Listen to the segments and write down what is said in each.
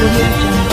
audio jungle.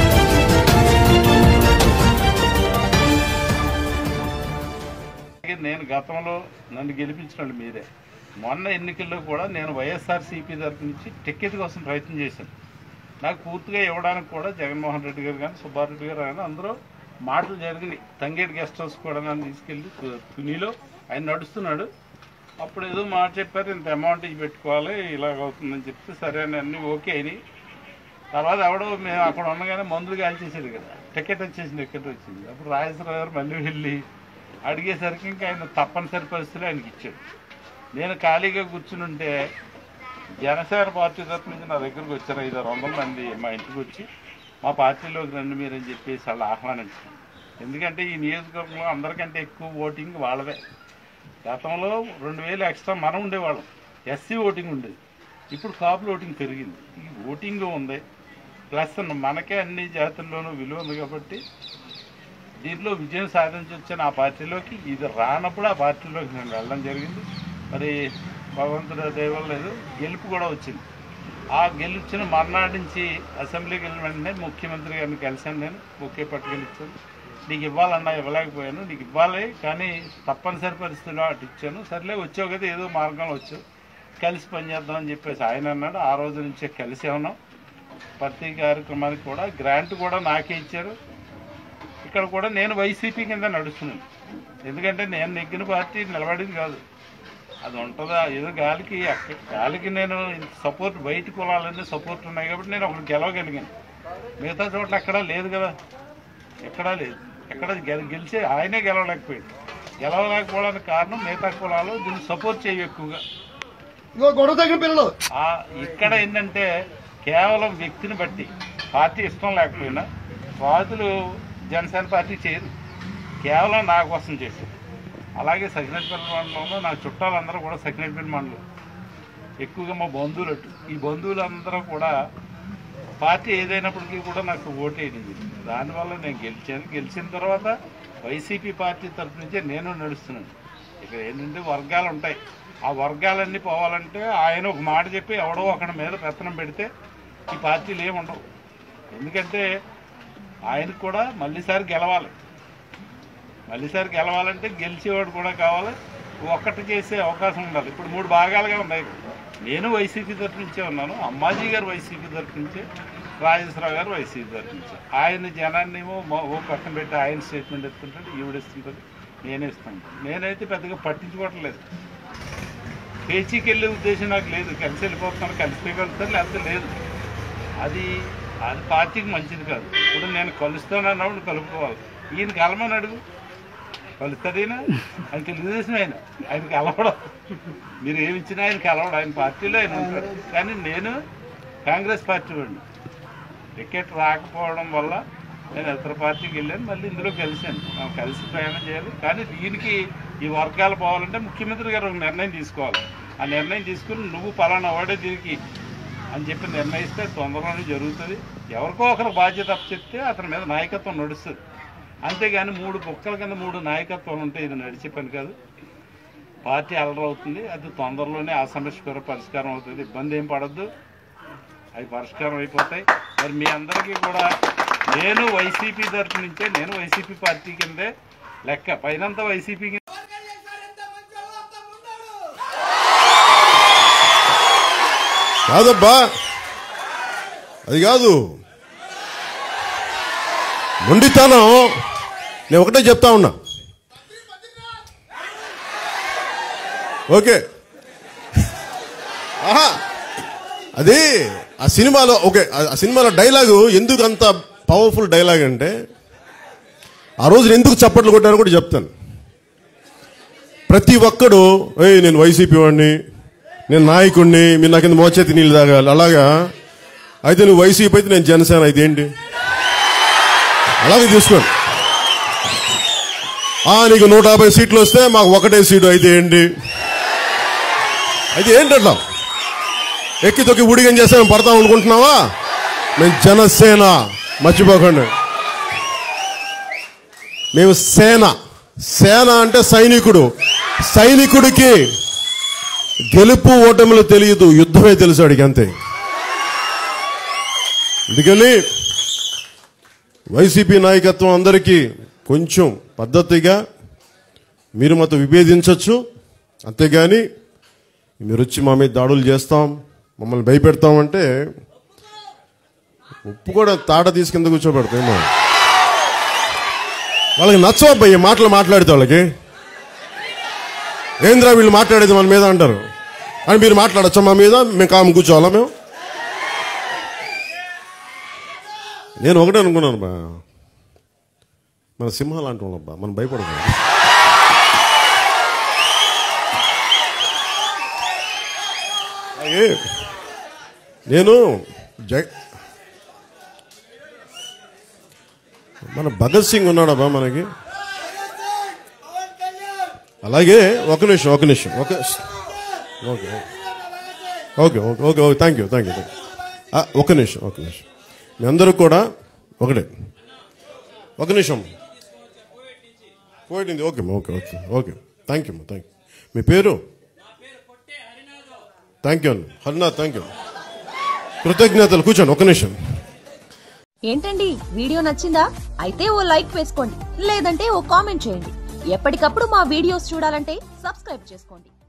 అలాగే నేను గతంలో నన్ను గెలిపించిన వాళ్ళు మీరే మొన్న ఎన్నికల్లో కూడా నేను వైఎస్ఆర్ సిపి తరఫు నుంచి టికెట్ కోసం ప్రయత్నం చేశాను నాకు పూర్తిగా ఇవ్వడానికి కూడా జగన్మోహన్ రెడ్డి గారు కానీ సుబ్బారెడ్డి గారు కానీ అందరూ మాటలు జరిగినాయి తంగేటి గెస్ట్ హౌస్ కూడా నన్ను తీసుకెళ్ళి తు- తునిలో ఆయన నడుస్తున్నాడు అప్పుడు ఏదో మాట చెప్పారు ఇంత అమౌంట్ ఇవి పెట్టుకోవాలి ఇలాగ అవుతుందని చెప్తే సరే అని అన్నీ ఓకే అయినాయి తర్వాత ఎవడో మేము అక్కడ ఉండగానే మందులు కాల్చేసాడు కదా టికెట్ వచ్చేసింది టికెట్ వచ్చింది అప్పుడు రాజేశ్వర గారు మళ్ళీ వెళ్ళి అడిగేసరికి ఇంకా ఆయన తప్పనిసరి పరిస్థితులు ఆయనకి ఇచ్చాడు నేను ఖాళీగా కూర్చుని ఉంటే జనసేన పార్టీ తరఫు నుంచి నా దగ్గరకు వచ్చారు ఐదు ఆరు వందల మంది మా ఇంటికి వచ్చి మా పార్టీలోకి రండి మీరని చెప్పేసి వాళ్ళు ఆహ్వానించారు ఎందుకంటే ఈ నియోజకవర్గంలో అందరికంటే ఎక్కువ ఓటింగ్ వాళ్ళదే గతంలో రెండు వేలు ఎక్స్ట్రా మనం ఉండేవాళ్ళం ఎస్సీ ఓటింగ్ ఉండేది ఇప్పుడు కాపుల ఓటింగ్ పెరిగింది ఈ ఓటింగ్ ఉంది ప్లస్ మనకే అన్ని జాతుల్లోనూ విలువ ఉంది కాబట్టి దీంట్లో విజయం సాధించొచ్చిన ఆ పార్టీలోకి ఇది రానప్పుడు ఆ పార్టీలోకి నేను వెళ్ళడం జరిగింది మరి భగవంతుడు దయవలేదు గెలుపు కూడా వచ్చింది ఆ గెలిచిన మర్నాడు నుంచి అసెంబ్లీకి వెళ్ళిన వెంటనే ముఖ్యమంత్రి గారిని కలిశాను నేను ఒకే పట్టుకెళ్ళిచ్చాను నీకు ఇవ్వాలన్నా ఇవ్వలేకపోయాను నీకు ఇవ్వాలి కానీ తప్పనిసరి పరిస్థితిలో అటు ఇచ్చాను సర్లే వచ్చావు కదా ఏదో మార్గంలో వచ్చావు కలిసి పనిచేద్దామని చెప్పేసి ఆయన అన్నాడు ఆ రోజు నుంచే కలిసే ఉన్నాం ప్రతి కార్యక్రమానికి కూడా గ్రాంట్ కూడా నాకే ఇచ్చారు ఇక్కడ కూడా నేను వైసీపీ కింద నడుస్తున్నాను ఎందుకంటే నేను నెగ్గిన పార్టీ నిలబడింది కాదు అది ఉంటుందా ఏదో గాలికి అక్క- గాలికి నేను సపోర్ట్ బయట కులాలన్నీ సపోర్ట్ ఉన్నాయి కాబట్టి నేను ఒకటి గెలవగలిగాను మిగతా చోట్ల ఎక్కడా లేదు కదా ఎక్కడా లేదు ఎక్కడ గెల గెలిచే ఆయనే గెలవలేకపోయాడు గెలవలేకపోవడానికి కారణం మిగతా కులాలు దీన్ని సపోర్ట్ చేయవు ఎక్కువగా ఇగో గొడవ తగిన పిల్లలు ఆ ఇక్కడ ఏంటంటే కేవలం వ్యక్తిని బట్టి పార్టీ ఇష్టం లేకపోయినా వాదులు జనసేన పార్టీ చేయరు కేవలం నా కోసం చేశారు అలాగే సకినేటిపల్లి మండలంలో నా చుట్టాలందరూ కూడా సకినేటిపల్లి మండలం ఎక్కువగా మా బంధువులు అటు ఈ బంధువులందరూ కూడా పార్టీ ఏదైనప్పటికీ కూడా నాకు ఓటేది దానివల్ల నేను గెలిచాను గెలిచిన తర్వాత వైసీపీ పార్టీ తరఫు నుంచే నేను నడుస్తున్నాను ఇక్కడ ఏంటంటే వర్గాలు ఉంటాయి ఆ వర్గాలన్నీ పోవాలంటే ఆయన ఒక మాట చెప్పి ఎవడో ఒకడి మీద పెత్తనం పెడితే ఈ పార్టీలు ఏమి ఉండవు ఎందుకంటే ఆయనకు కూడా మళ్ళీసారి గెలవాలి మళ్ళీసారి గెలవాలంటే గెలిచేవాడు కూడా కావాలి ఒక్కటి చేసే అవకాశం ఉండాలి ఇప్పుడు మూడు భాగాలుగా ఉన్నాయి నేను వైసీపీ తరఫు నుంచే ఉన్నాను అమ్మాజీ గారు వైసీపీ తరఫు నుంచే రాజేశ్వరరావు గారు వైసీపీ తరఫు నుంచే ఆయన జనాన్ని ఏమో మా- ఓ పక్కన పెట్టి ఆయన స్టేట్మెంట్ ఇస్తుంటాడు ఈవిడ ఇస్తుంటాడు నేనే ఇస్తాను నేనైతే పెద్దగా పట్టించుకోవట్లేదు పేచీకి వెళ్ళే ఉద్దేశం నాకు లేదు కలిసి వెళ్ళిపోతాను కలిసి వెళ్తాను లేకపోతే లేదు అది అది పార్టీకి మంచిది కాదు ఇప్పుడు నేను కలుస్తానన్నప్పుడు కలుపుకోవాలి ఈయన కలమని అడుగు కలుస్తాడైనా ఆయన తెలుగుదేశం ఆయన ఆయన కలవడం మీరు ఏమి ఇచ్చినా ఆయన కలవడం ఆయన పార్టీలో ఆయన ఉంటాడు కానీ నేను కాంగ్రెస్ పార్టీ వాడిని టికెట్ రాకపోవడం వల్ల నేను ఇతర పార్టీకి వెళ్ళాను మళ్ళీ ఇందులో కలిశాను మనం కలిసి ప్రయాణం చేయాలి కానీ దీనికి ఈ వర్గాలు పోవాలంటే ముఖ్యమంత్రి గారు ఒక నిర్ణయం తీసుకోవాలి ఆ నిర్ణయం తీసుకుని నువ్వు పలానా వాడే దీనికి అని చెప్పి నిర్ణయిస్తే తొందరలోనే జరుగుతుంది ఎవరికో ఒకరు బాధ్యత చెప్తే అతని మీద నాయకత్వం నడుస్తుంది అంతేగాని మూడు కుక్కల కింద మూడు నాయకత్వాలు ఉంటే ఇది నడిచే పని కాదు పార్టీ అలరవుతుంది అది తొందరలోనే ఆ సమస్య కూడా పరిష్కారం అవుతుంది ఇబ్బంది ఏం పడద్దు అవి పరిష్కారం అయిపోతాయి మరి మీ అందరికీ కూడా నేను వైసీపీ తరఫు నుంచే నేను వైసీపీ పార్టీ కిందే లెక్క పైనంతా వైసీపీ కింద కాదబ్బా అది కాదు మొండితనం నేను ఒకటే చెప్తా ఉన్నా ఓకే ఆహా అది ఆ సినిమాలో ఓకే ఆ- ఆ సినిమాలో డైలాగు ఎందుకు అంత పవర్ఫుల్ డైలాగ్ అంటే ఆ రోజు ఎందుకు చప్పట్లు కొట్టారో కూడా చెప్తాను ప్రతి ఒక్కడు ఏయ్ నేను వైసీపీ వాడిని నేను నాయకుడిని మీరు నాకు కింద మోచేతి నీళ్ళు తాగాలి అలాగా అయితే నువ్వు వైసీపీ అయితే నేను జనసేన అయితే ఏంటి అలాగే తీసుకోండి ఆ నీకు నూట యాభై సీట్లు వస్తే మాకు ఒకటే సీటు అయితే ఏంటి అయితే ఏంటి అట్లా ఎక్కి తొక్కి ఊడిగం చేస్తే మేము పడతాం అనుకుంటున్నావా మేము జనసేన మర్చిపోకండి మేము సేన సేన అంటే సైనికుడు సైనికుడికి గెలుపు ఓటములు తెలియదు యుద్ధమే తెలుసు అడిగి అంతే అందుకని వైసీపీ నాయకత్వం అందరికీ కొంచెం పద్ధతిగా మీరు మాతో విభేదించవచ్చు అంతేగాని మీరు వచ్చి మా మీద దాడులు చేస్తాం మమ్మల్ని భయపెడతామంటే ఉప్పు కూడా తాట తీసి కింద కూర్చోబెడతామో వాళ్ళకి నచ్చవబ్బా ఈ మాటలు మాట్లాడితే వాళ్ళకి ఏంద్రా వీళ్ళు మాట్లాడేది మన మీద అంటారు అని మీరు మాట్లాడచ్చా మా మీద మేము కాము కూర్చోవాలా మేము నేను ఒకటే అనుకున్నాను బా మన సింహాలు అంటాం అబ్బా మనం భయపడకూడదు అలాగే నేను జై మన భగత్ సింగ్ ఉన్నాడబ్బా మనకి అలాగే ఒక నిమిషం ఒక నిమిషం ఒక okay okay okay okay okay thank you thank you ఒక నిమిషం ఒక నిమిషం మీ అందరూ కూడా ఒకటే ఒక నిమిషం పోయింది okay okay okay okay thank you thank you మీ పేరు థ్యాంక్ యూ అండి హరినాథ్ థ్యాంక్ యూ కృతజ్ఞతలు కూర్చోండి ఒక నిమిషం ఏంటండి వీడియో నచ్చిందా అయితే ఓ లైక్ వేసుకోండి లేదంటే ఓ కామెంట్ చేయండి ఎప్పటికప్పుడు మా వీడియోస్ చూడాలంటే సబ్స్క్రైబ్ చేసుకోండి